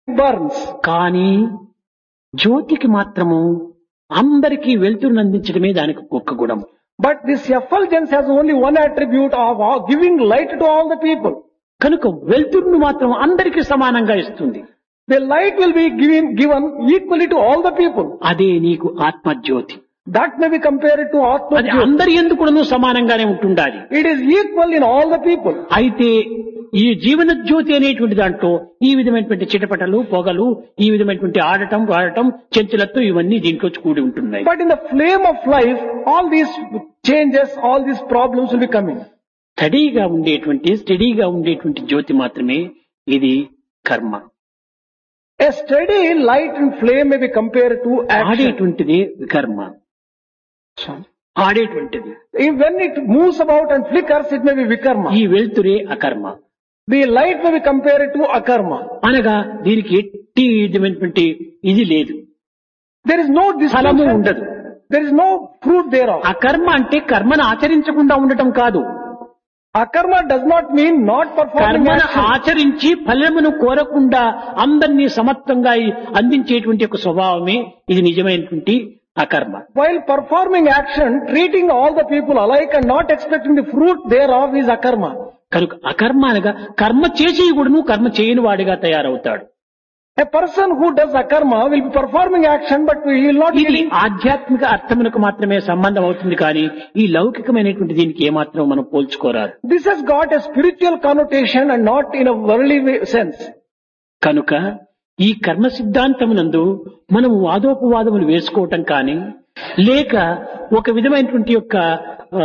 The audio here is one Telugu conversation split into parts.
burns. కానీ జ్యోతికి మాత్రము అందరికీ వెలుతురును అందించడమే దానికి ఒక్క గుణం But this effulgence has only one attribute of all- giving light to all the people. కనుక వెలుతురును మాత్రం అందరికీ సమానంగా ఇస్తుంది The light will be given, given equally to all the people. అదే నీకు ఆత్మజ్యోతి That may be compared to Atma అది Jyoti. అందరి ఎందుకును సమానంగానే ఉంటుండాలి It is equal in all the people. అయితే ఈ జీవన జ్యోతి అనేటువంటి దాంట్లో ఈ విధమైనటువంటి చిటపటలు పొగలు ఈ విధమైనటువంటి ఆడటం వాడటం చెంచులతో ఇవన్నీ దీంట్లో కూడి ఉంటున్నాయి But in the flame of life, all these changes, all these problems will be coming. స్టడీగా ఉండేటువంటి స్టడీగా ఉండేటువంటి జ్యోతి మాత్రమే ఇది కర్మ A steady light and flame may be compared to action. ఆడేటువంటిది కర్మ ఆడేటువంటిది If When it moves about and flickers, it may be vikarma. ఈ వెలుతురే అకర్మ The light may be compared to akarma. అనగా దీనికి ఎట్టి విధమైనటువంటి ఇది లేదు There is no ఫలము distinction. ఉండదు There is no fruit thereof. అకర్మ అంటే కర్మను ఆచరించకుండా ఉండటం కాదు Akarma does not mean not performing కర్మను action. ఆచరించి ఫలమును కోరకుండా అందరినీ సమత్వంగా అందించేటువంటి ఒక స్వభావమే ఇది నిజమైనటువంటి అకర్మ While performing action, treating all the people alike and not expecting the fruit thereof is akarma. కనుక అకర్మ అనగా కర్మ చేసి కూడాను కర్మ చేయని వాడిగా తయారవుతాడు A person who does akarma will be performing action, but he will not ఇది be ఆధ్యాత్మిక అర్థమునకు మాత్రమే సంబంధం అవుతుంది కానీ ఈ లౌకికమైనటువంటి దీనికి ఏమాత్రం మనం పోల్చుకోరాదు This has got a spiritual connotation and not in a worldly way- sense. కనుక ఈ కర్మ సిద్ధాంతమునందు మనం వాదోపవాదములు వేసుకోవటం కానీ లేక ఒక విధమైనటువంటి యొక్క ఆ,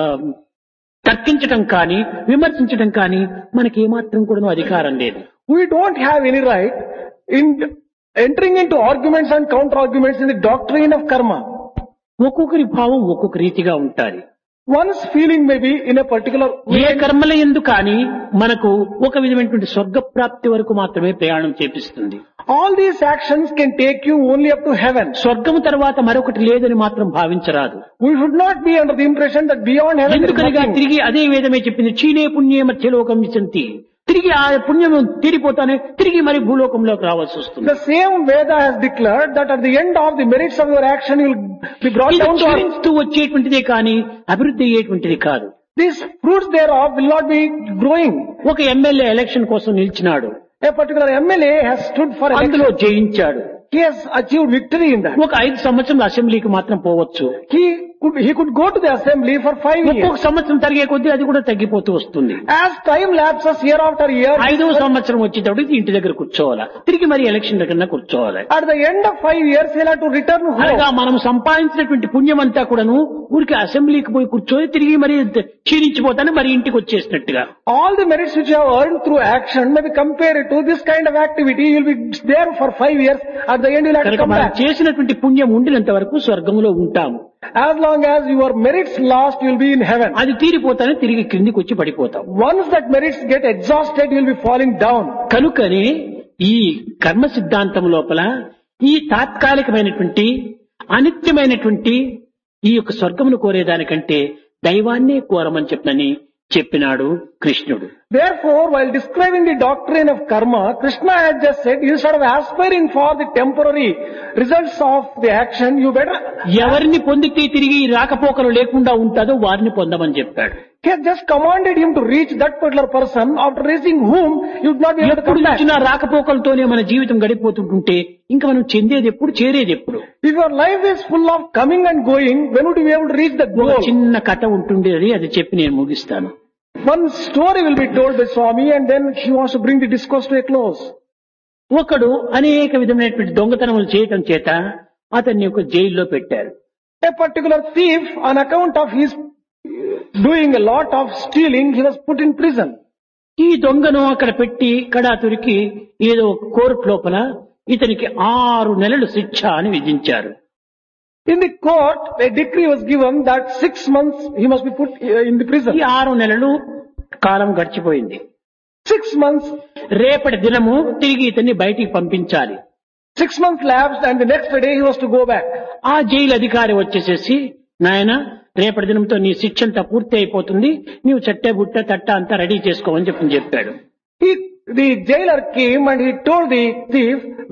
తర్కించటం కానీ విమర్శించటం కానీ మనకి ఏమాత్రం కూడా అధికారం లేదు We don't have any right in entering into arguments and counter arguments in the doctrine of karma. ఒక్కొక్కరి భావం ఒక్కొక్క రీతిగా ఉంటాది One's feeling may be in a particular A way. కర్మల ఎందు కానీ మనకు ఒక విధమైనటువంటి స్వర్గ ప్రాప్తి వరకు మాత్రమే ప్రయాణం చేపిస్తుంది All these actions can take you only up to heaven. స్వర్గము తర్వాత మరొకటి లేదని మాత్రం భావించరాదు We should not be under the impression that beyond heaven there is ఎందుకనగా nothing. తిరిగి అదే వేదమే చెప్పింది చీనే పుణ్యే మధ్యలోకం విశంతి తిరిగి ఆ పుణ్యము తీరిపోతానే తిరిగి మరి భూలోకంలోకి రావాల్సి వస్తుంది The same Veda has declared that at the end of the merits of your action you will be brought ఇది down to earth. క్షీణిస్తూ వచ్చేటువంటిదే కానీ అభివృద్ధి అయ్యేటువంటిది కాదు These fruits thereof will not be growing. ఒక ఎమ్మెల్యే ఎలక్షన్ కోసం నిలిచినాడు A particular MLA has stood for అందులో election. జయించాడు He has achieved victory in that. ఒక ఐదు సంవత్సరాల అసెంబ్లీకి మాత్రం పోవచ్చు He could, he could go to the assembly for five ఒక్కొక్క years. సంవత్సరం తరిగే కొద్దీ అది కూడా తగ్గిపోతూ వస్తుంది As time lapses year after year, ఐదవ సంవత్సరం వచ్చేటప్పుడు ఇంటి దగ్గర కూర్చోవాలా తిరిగి మరి ఎలక్షన్ దగ్గర కూర్చోవాలి at the end of five years he'll have to return అనగా home. మనం సంపాదించినటువంటి పుణ్యం అంతా కూడాను ఊరికి అసెంబ్లీకి పోయి కూర్చొని తిరిగి మరి క్షీణించిపోతానే మరి ఇంటికి వచ్చేసినట్టుగా All the merits which you have earned through action may be compared to this kind of activity. You'll be there for five years. At the end you'll have to కనుక come మనం back. చేసినటువంటి పుణ్యం ఉండినంత వరకు స్వర్గంలో ఉంటాము As long as your merits last, you'll be in heaven. అది తీరిపోతానే తిరిగి క్రిందికి వచ్చి పడిపోతాం Once that merits get exhausted, you'll be falling down. కనుకనే ఈ కర్మ సిద్ధాంతం లోపల ఈ తాత్కాలికమైనటువంటి అనిత్యమైనటువంటి ఈ యొక్క స్వర్గమును కోరేదానికంటే దైవాన్నే కోరమని చెప్పనని చెప్పినాడు కృష్ణుడు Therefore, while describing the doctrine of karma, Krishna had just said, instead of aspiring for the temporary results of the action, you better, ఎవరిని పొందితే తిరిగి ఈ రాకపోకలు లేకుండా ఉంటుందో వారిని పొందమని చెప్పాడు he had just commanded him to reach that particular person, after reaching whom, you would not be able to ఎప్పుడు come back. చూసినా రాకపోకలతోనే మన జీవితం గడిపోతుంటుంటే ఇంకా మనం చెందేది ఎప్పుడు చేరేది ఎప్పుడు If your life is full of coming and going, when would you be able to reach the ఒక goal? చిన్న కథ ఉంటుండేది అది చెప్పి నేను ముగిస్తాను One story will be told by Swami and then he wants to bring the discourse to a close. ఒకడు అనేక విధమైనటువంటి దొంగతనములు చేయటం చేత అతన్ని ఒక జైల్లో పెట్టారు A particular thief, on account of his doing a lot of stealing, he was put in prison. ఈ దొంగను అక్కడ పెట్టి కడాతురికి ఏదో ఒక కోర్టు లోపల ఇతనికి ఆరు నెలలు శిక్ష అని విధించారు In the court, a decree was given that six months he must be put uh, in the ఈ prison. ఆరు నెలలు కాలం గడిచిపోయింది Six months, రేపటి దినము తిరిగి ఇతన్ని బయటికి పంపించాలి six months lapsed and the next day he was to go back. ఆ జైలు అధికారి వచ్చేసేసి నాయన రేపటి దినంతో నీ శిక్ష అంతా పూర్తి అయిపోతుంది నీవు చట్టే బుట్ట తట్ట అంతా రెడీ చేసుకోమని చెప్పి చెప్పాడు He, the jailer came and he told the thief,